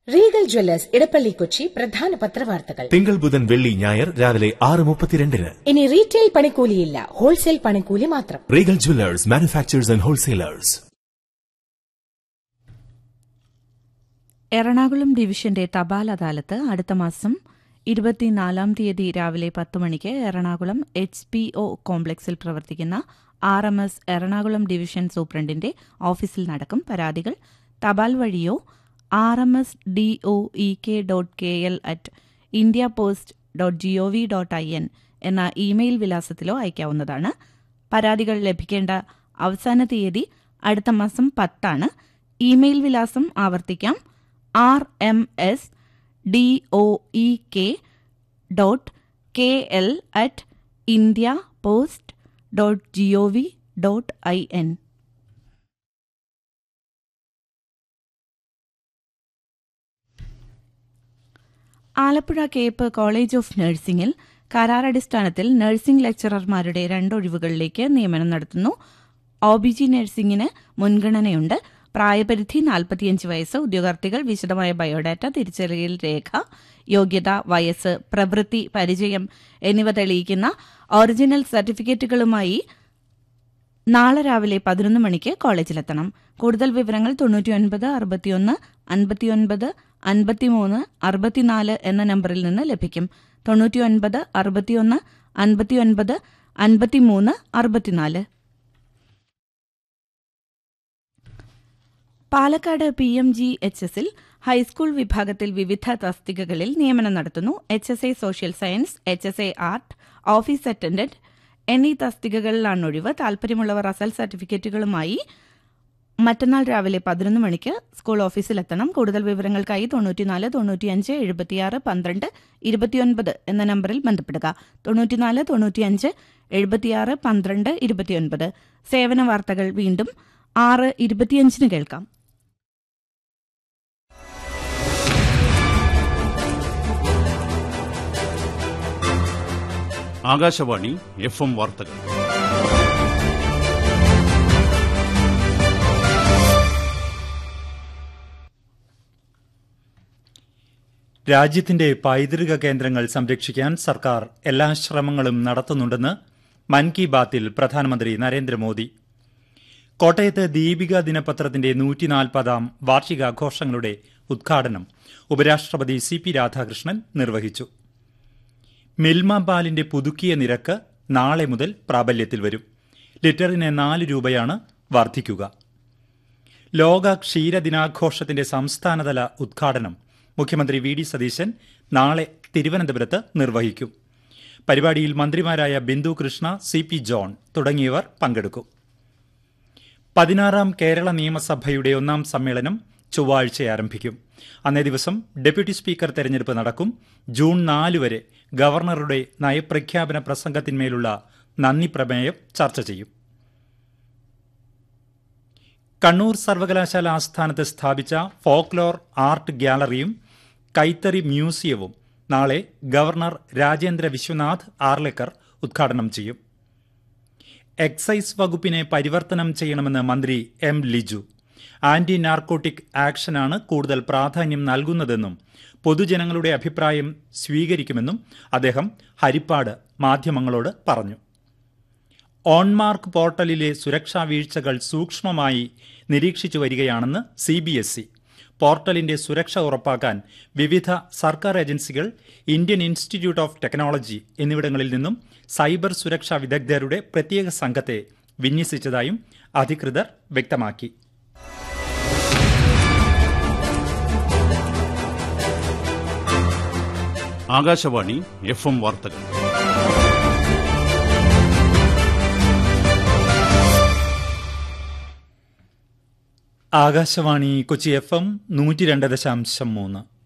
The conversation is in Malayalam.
റീഗൽ ജ്വല്ലേഴ്സ് ഇടപ്പള്ളി കൊച്ചി പ്രധാന പത്രവാർത്തകൾ തിങ്കൾ ബുധൻ വെള്ളി ഞായർ രാവിലെ ആറ് മുപ്പത്തിരണ്ടിന് ഇനി റീറ്റെയിൽ പണിക്കൂലിയില്ല ഹോൾസെയിൽ പണിക്കൂലി മാത്രം Regal jewellers manufacturers and wholesalers Ernakulam ഡിവിഷന്റെ തപാൽ അദാലത്ത് അടുത്ത മാസം ഇരുപത്തിനാലാം തീയതി രാവിലെ പത്ത് മണിക്ക് എറണാകുളം എച്ച് പി ഒ കോംപ്ലക്സിൽ പ്രവർത്തിക്കുന്ന R M S Ernakulam division സൂപ്രണ്ടിന്റെ ഓഫീസിൽ നടക്കും പരാതികൾ തപാൽ വഴിയോ R M S D O E K dot K L at India post dot G O V dot I N എന്ന ഇമെയിൽ വിലാസത്തിലോ അയക്കാവുന്നതാണ് പരാതികൾ ലഭിക്കേണ്ട അവസാന തീയതി അടുത്ത മാസം പത്താണ് ഇമെയിൽ വിലാസം ആവർത്തിക്കാം R M S D O E K dot K L at India post dot G O V dot I N Alappuzha CAPE college of നഴ്സിംഗിൽ കരാറടിസ്ഥാനത്തിൽ നഴ്സിംഗ് ലെക്ചറർമാരുടെ രണ്ടൊഴിവുകളിലേക്ക് നിയമനം നടത്തുന്നു ഒ ബി ജി നഴ്സിംഗിന് മുൻഗണനയുണ്ട് പ്രായപരിധി നാൽപ്പത്തിയഞ്ച് വയസ്സ് ഉദ്യോഗാർത്ഥികൾ വിശദമായ ബയോഡാറ്റ തിരിച്ചറിയൽ രേഖ യോഗ്യത വയസ്സ് പ്രവൃത്തി പരിചയം എന്നിവ തെളിയിക്കുന്ന ഒറിജിനൽ സർട്ടിഫിക്കറ്റുകളുമായി നാളെ രാവിലെ പതിനൊന്ന് മണിക്ക് കോളേജിലെത്തണം കൂടുതൽ വിവരങ്ങൾ തൊണ്ണൂറ്റിയൊൻപത് അറുപത്തിയൊന്ന് അൻപത്തിയൊൻപത് അൻപത്തിമൂന്ന് അറുപത്തിനാല് എന്ന നമ്പറിൽ നിന്ന് ലഭിക്കും തൊണ്ണൂറ്റിയൊൻപത് അറുപത്തിയൊന്ന് അൻപത്തിയൊൻപത് അൻപത്തിമൂന്ന് അറുപത്തിനാല് Palakkad P M G H എസിൽ ഹൈസ്കൂൾ വിഭാഗത്തിൽ വിവിധ തസ്തികകളിൽ നിയമനം നടത്തുന്നു H S A social science H S A art office attendant എന്നീ തസ്തികകളിലാണ് ഒഴിവ് താൽപര്യമുള്ളവർ അസൽ സർട്ടിഫിക്കറ്റുകളുമായി മറ്റന്നാൾ രാവിലെ പതിനൊന്ന് മണിക്ക് സ്കൂൾ ഓഫീസിലെത്തണം കൂടുതൽ വിവരങ്ങൾക്കായി തൊണ്ണൂറ്റിനാല് തൊണ്ണൂറ്റിയഞ്ച് എഴുപത്തിയാറ് പന്ത്രണ്ട് ഇരുപത്തിയൊൻപത് എന്ന നമ്പറിൽ ബന്ധപ്പെടുക തൊണ്ണൂറ്റിനാല് തൊണ്ണൂറ്റിയഞ്ച് എഴുപത്തിയാറ് പന്ത്രണ്ട് ഇരുപത്തിയൊൻപത് സേവന വാർത്തകൾ വീണ്ടും ആറ് ഇരുപത്തിയഞ്ചിന് കേൾക്കാം ആകാശവാണി എഫ് എം വാർത്തകൾ രാജ്യത്തിന്റെ പൈതൃക കേന്ദ്രങ്ങൾ സംരക്ഷിക്കാൻ സർക്കാർ എല്ലാ ശ്രമങ്ങളും നടത്തുന്നുണ്ടെന്ന് മൻ കി ബാത്തിൽ പ്രധാനമന്ത്രി നരേന്ദ്രമോദി കോട്ടയത്ത് ദീപിക ദിനപത്രത്തിന്റെ നൂറ്റിനാൽപ്പതാം വാർഷികാഘോഷങ്ങളുടെ ഉദ്ഘാടനം ഉപരാഷ്ട്രപതി സി പി രാധാകൃഷ്ണൻ നിർവഹിച്ചു മിൽമ പാലിന്റെ പുതുക്കിയ നിരക്ക് നാളെ മുതൽ പ്രാബല്യത്തിൽ വരും ലിറ്ററിന് നാല് രൂപയാണ് വർദ്ധിക്കുക ലോക ക്ഷീരദിനാഘോഷത്തിന്റെ സംസ്ഥാനതല ഉദ്ഘാടനം മുഖ്യമന്ത്രി വി ഡി സതീശൻ നാളെ തിരുവനന്തപുരത്ത് നിർവഹിക്കും പരിപാടിയിൽ മന്ത്രിമാരായ Bindu Krishna C P John തുടങ്ങിയവർ പങ്കെടുക്കും പതിനാറാം കേരള നിയമസഭയുടെ ഒന്നാം സമ്മേളനം ചൊവ്വാഴ്ച ആരംഭിക്കും അന്നേ ദിവസം ഡെപ്യൂട്ടി സ്പീക്കർ തെരഞ്ഞെടുപ്പ് നടക്കും ജൂൺ നാല് വരെ ഗവർണറുടെ നയപ്രഖ്യാപന പ്രസംഗത്തിന്മേലുള്ള നന്ദി പ്രമേയം ചർച്ച ചെയ്യും കണ്ണൂർ സർവകലാശാല ആസ്ഥാനത്ത് സ്ഥാപിച്ച ഫോക്ലോർ ആർട്ട് ഗ്യാലറിയും കൈത്തറി മ്യൂസിയവും നാളെ ഗവർണർ രാജേന്ദ്ര വിശ്വനാഥ് ആർലേക്കർ ഉദ്ഘാടനം ചെയ്യും എക്സൈസ് വകുപ്പിനെ പരിവർത്തനം ചെയ്യണമെന്ന് മന്ത്രി എം ലിജു ആന്റി നാർക്കോട്ടിക് ആക്ഷനാണ് കൂടുതൽ പ്രാധാന്യം നൽകുന്നതെന്നും പൊതുജനങ്ങളുടെ അഭിപ്രായം സ്വീകരിക്കുമെന്നും അദ്ദേഹം ഹരിപ്പാട് മാധ്യമങ്ങളോട് പറഞ്ഞു ഓൺമാർക്ക് പോർട്ടലിലെ സുരക്ഷാ വീഴ്ചകൾ സൂക്ഷ്മമായി നിരീക്ഷിച്ചു വരികയാണെന്ന് സി ബി എസ് ഇ പോർട്ടലിന്റെ സുരക്ഷ ഉറപ്പാക്കാൻ വിവിധ സർക്കാർ ഏജൻസികൾ ഇന്ത്യൻ ഇൻസ്റ്റിറ്റ്യൂട്ട് ഓഫ് ടെക്നോളജി എന്നിവിടങ്ങളിൽ നിന്നും സൈബർ സുരക്ഷാ വിദഗ്ധരുടെ പ്രത്യേക സംഘത്തെ വിന്യസിച്ചതായും അധികൃതർ വ്യക്തമാക്കി ആകാശവാണി എഫ് എം വാർത്തകൾ ആകാശവാണി കൊച്ചി എഫ് എം നൂറ്റി രണ്ട് ദശാംശം മൂന്ന്